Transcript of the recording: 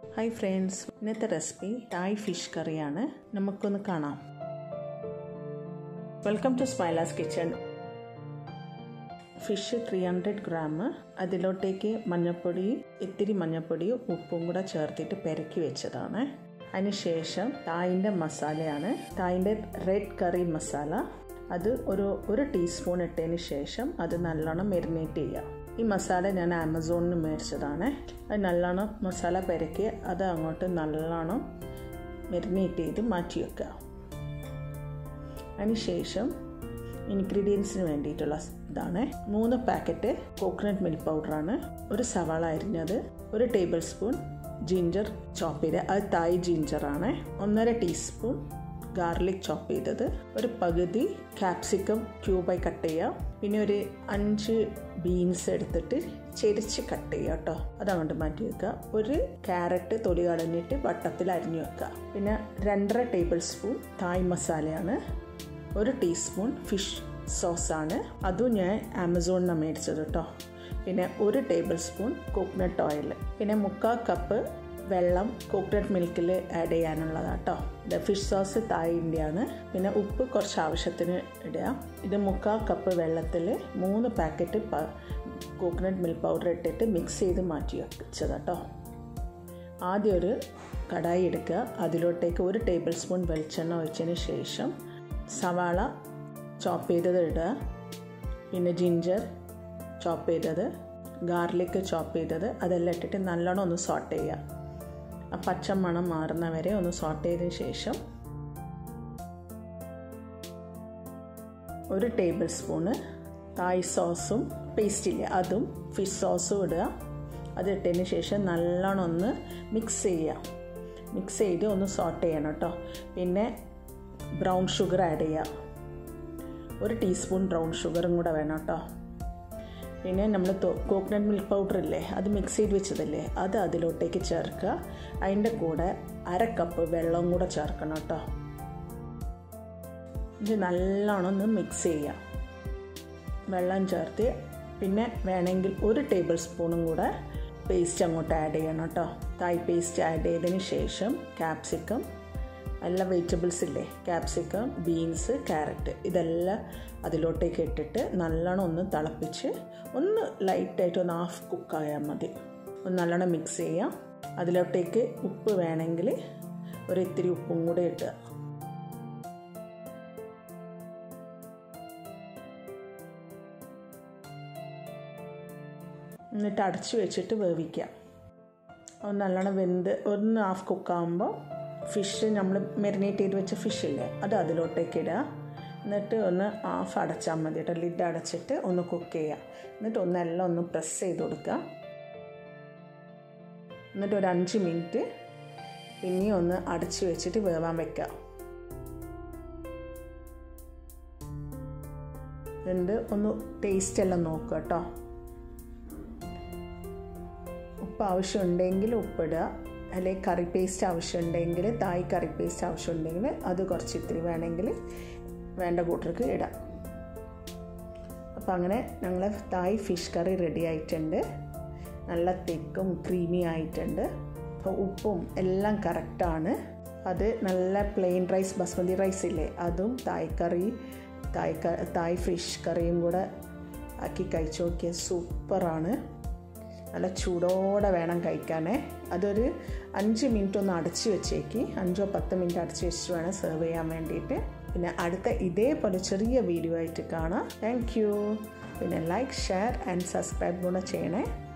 hi friends ഇന്നത്തെ recipe Thai fish കറിയാണ് നമുക്കൊന്ന് കാണാം welcome to Smila's kitchen fish three hundred gram അതിലോട്ടേക്ക് മഞ്ഞൾപ്പൊടി ഇത്തിരി മഞ്ഞൾപ്പൊടിയും ഉപ്പും കൂടെ ചേർത്തിട്ട് പെരക്കി വെച്ചതാണ് അതിനുശേഷം തായിൻ്റെ മസാലയാണ് തായിൻ്റെ റെഡ് കറി മസാല അത് ഒരു ഒരു ടീസ്പൂൺ ഇട്ടതിന് ശേഷം അത് നല്ലോണം മെരിനേറ്റ് ചെയ്യുക ഈ മസാല ഞാൻ ആമസോണിൽ നിന്ന് മേടിച്ചതാണ് അത് നല്ലോണം മസാല പെരക്കി അത് അങ്ങോട്ട് നല്ലോണം മെരിനേറ്റ് ചെയ്ത് മാറ്റി വെക്കുക അതിനുശേഷം ഇൻഗ്രീഡിയൻസിന് വേണ്ടിയിട്ടുള്ള ഇതാണ് മൂന്ന് പാക്കറ്റ് കോക്കനട്ട് മിൽക്ക് പൗഡറാണ് ഒരു സവാള അരിഞ്ഞത് ഒരു ടേബിൾ സ്പൂൺ ജിഞ്ചർ ചോപ്പ് ചെയ്ത് അത് തായ് ജിഞ്ചറാണ് ഒന്നര ടീസ്പൂൺ ഗാർലിക് ചോപ്പ് ചെയ്തത് ഒരു പകുതി ക്യാപ്സിക്കം ക്യൂബായി കട്ട് ചെയ്യുക പിന്നെ ഒരു അഞ്ച് ബീൻസ് എടുത്തിട്ട് ചെരിച്ച് കട്ട് ചെയ്യുക കേട്ടോ അതങ്ങോട്ട് മാറ്റി വെക്കുക ഒരു ക്യാരറ്റ് തൊലി കളഞ്ഞിട്ട് വട്ടത്തിൽ അരിഞ്ഞു വെക്കുക പിന്നെ രണ്ടര ടേബിൾ സ്പൂൺ തായ് മസാലയാണ് ഒരു ടീസ്പൂൺ ഫിഷ് സോസാണ് അതും ഞാൻ ആമസോണിൽ നിന്ന് മേടിച്ചത് കേട്ടോ പിന്നെ ഒരു ടേബിൾ സ്പൂൺ കോക്കനട്ട് ഓയിൽ പിന്നെ മുക്കാൽ കപ്പ് വെള്ളം കോക്കനട്ട് മിൽക്കിൽ ആഡ് ചെയ്യാനുള്ളതാണ് കേട്ടോ ഇത് ഫിഷ് സോസ് തായിൻ്റെയാണ് പിന്നെ ഉപ്പ് കുറച്ച് ആവശ്യത്തിന് ഇടുക ഇത് മുക്കാൽ കപ്പ് വെള്ളത്തിൽ മൂന്ന് പാക്കറ്റ് കോക്കനട്ട് മിൽക്ക് പൗഡർ ഇട്ടിട്ട് മിക്സ് ചെയ്ത് മാറ്റി വെച്ചത് കേട്ടോ ആദ്യം ഒരു കടായി എടുക്കുക അതിലോട്ടേക്ക് ഒരു ടേബിൾ സ്പൂൺ വെളിച്ചെണ്ണ ഒഴിച്ചതിന് ശേഷം സവാള ചോപ്പ് ചെയ്തത് ഇടുക പിന്നെ ജിഞ്ചർ ചോപ്പ് ചെയ്തത് ഗാർലിക് ചോപ്പ് ചെയ്തത് അതെല്ലാം ഇട്ടിട്ട് നല്ലോണം ഒന്ന് സോട്ട് ചെയ്യുക ആ പച്ച മണം മാറുന്ന വരെ ഒന്ന് സോട്ട് ചെയ്തതിന് ശേഷം ഒരു ടേബിൾ സ്പൂണ് തായ് സോസും പേസ്റ്റില്ലേ അതും ഫിഷ് സോസും ഇടുക അതിട്ടതിന് ശേഷം നല്ലോണം ഒന്ന് മിക്സ് ചെയ്യുക മിക്സ് ചെയ്ത് ഒന്ന് സോട്ട് ചെയ്യണം കേട്ടോ പിന്നെ ബ്രൗൺ ഷുഗർ ആഡ് ചെയ്യുക ഒരു ടീസ്പൂൺ ബ്രൗൺ ഷുഗറും കൂടെ വേണം കേട്ടോ പിന്നെ നമ്മൾ കോക്കനട്ട് മിൽക്ക് പൗഡർ ഇല്ലേ അത് മിക്സ് ചെയ്ത് വെച്ചതല്ലേ അത് അതിലോട്ടേക്ക് ചേർക്കുക അതിൻ്റെ കൂടെ അര കപ്പ് വെള്ളം കൂടെ ചേർക്കണം കേട്ടോ ഇത് നല്ലോണം ഒന്ന് മിക്സ് ചെയ്യുക വെള്ളം ചേർത്ത് പിന്നെ വേണമെങ്കിൽ ഒരു ടേബിൾ സ്പൂണും കൂടെ പേസ്റ്റ് അങ്ങോട്ട് ആഡ് ചെയ്യണം കേട്ടോ തായ് പേസ്റ്റ് ആഡ് ചെയ്തതിന് ശേഷം ക്യാപ്സിക്കം എല്ലാ വെജിറ്റബിൾസ് ഇല്ലേ ക്യാപ്സിക്കം ബീൻസ് ക്യാരറ്റ് ഇതെല്ലാം അതിലോട്ടേക്ക് ഇട്ടിട്ട് നല്ലോണം ഒന്ന് തിളപ്പിച്ച് ഒന്ന് ലൈറ്റായിട്ട് ഒന്ന് ഹാഫ് കുക്കായാൽ മതി ഒന്ന് നല്ലോണം മിക്സ് ചെയ്യാം അതിലോട്ടേക്ക് ഉപ്പ് വേണമെങ്കിൽ ഒരു ഇത്തിരി ഉപ്പും കൂടെ ഇട്ടുക എന്നിട്ട് അടച്ചു വെച്ചിട്ട് വേവിക്കാം ഒന്ന് നല്ലോണം വെന്ത് ഒന്ന് ഹാഫ് കുക്കാകുമ്പോൾ ഫിഷ് നമ്മൾ മെറിനേറ്റ് ചെയ്ത് വെച്ച ഫിഷ് ഇല്ലേ അത് അതിലോട്ടേക്ക് ഇടുക എന്നിട്ട് ഒന്ന് ഹാഫ് അടച്ചാൽ മതി കേട്ടോ ലിഡ് അടച്ചിട്ട് ഒന്ന് കുക്ക് ചെയ്യുക എന്നിട്ട് ഒന്നെല്ലാം ഒന്ന് പ്രസ് ചെയ്ത് കൊടുക്കുക എന്നിട്ട് ഒരു അഞ്ച് മിനിറ്റ് പിന്നെയും ഒന്ന് അടച്ചു വെച്ചിട്ട് വേവാൻ വെക്കുക എന്നിട്ട് ഒന്ന് ടേസ്റ്റ് എല്ലാം നോക്കുക കേട്ടോ ഉപ്പ് ആവശ്യമുണ്ടെങ്കിൽ ഉപ്പിടുക അല്ലെങ്കിൽ കറി പേസ്റ്റ് ആവശ്യമുണ്ടെങ്കിൽ തായ് കറി പേസ്റ്റ് ആവശ്യമുണ്ടെങ്കിൽ അത് കുറച്ച് ഇത്തിരി വേണമെങ്കിൽ വേണ്ട കൂട്ടർക്ക് ഇടാം അപ്പോൾ അങ്ങനെ ഞങ്ങൾ തായ് ഫിഷ് കറി റെഡി ആയിട്ടുണ്ട് നല്ല തിക്കും ക്രീമി ആയിട്ടുണ്ട് അപ്പോൾ ഉപ്പും എല്ലാം കറക്റ്റാണ് അത് നല്ല പ്ലെയിൻ റൈസ് ബസ്മതി റൈസ് ഇല്ലേ അതും തായ് കറി തായ് തായ് ഫിഷ് കറിയും കൂടെ ആക്കി കഴിച്ചു നോക്കിയ സൂപ്പറാണ് നല്ല ചൂടോടെ വേണം കഴിക്കാനേ അതൊരു അഞ്ച് മിനിറ്റ് ഒന്ന് അടച്ചു വെച്ചേക്ക് അഞ്ചോ പത്ത് മിനിറ്റ് അടച്ചു വെച്ചിട്ട് വേണം സെർവ് ചെയ്യാൻ വേണ്ടിയിട്ട് പിന്നെ അടുത്ത ഇതേപോലെ ചെറിയ വീഡിയോ ആയിട്ട് കാണാം താങ്ക് യു പിന്നെ ലൈക്ക് ഷെയർ ആൻഡ് സബ്സ്ക്രൈബ് കൂടെ ചെയ്യണേ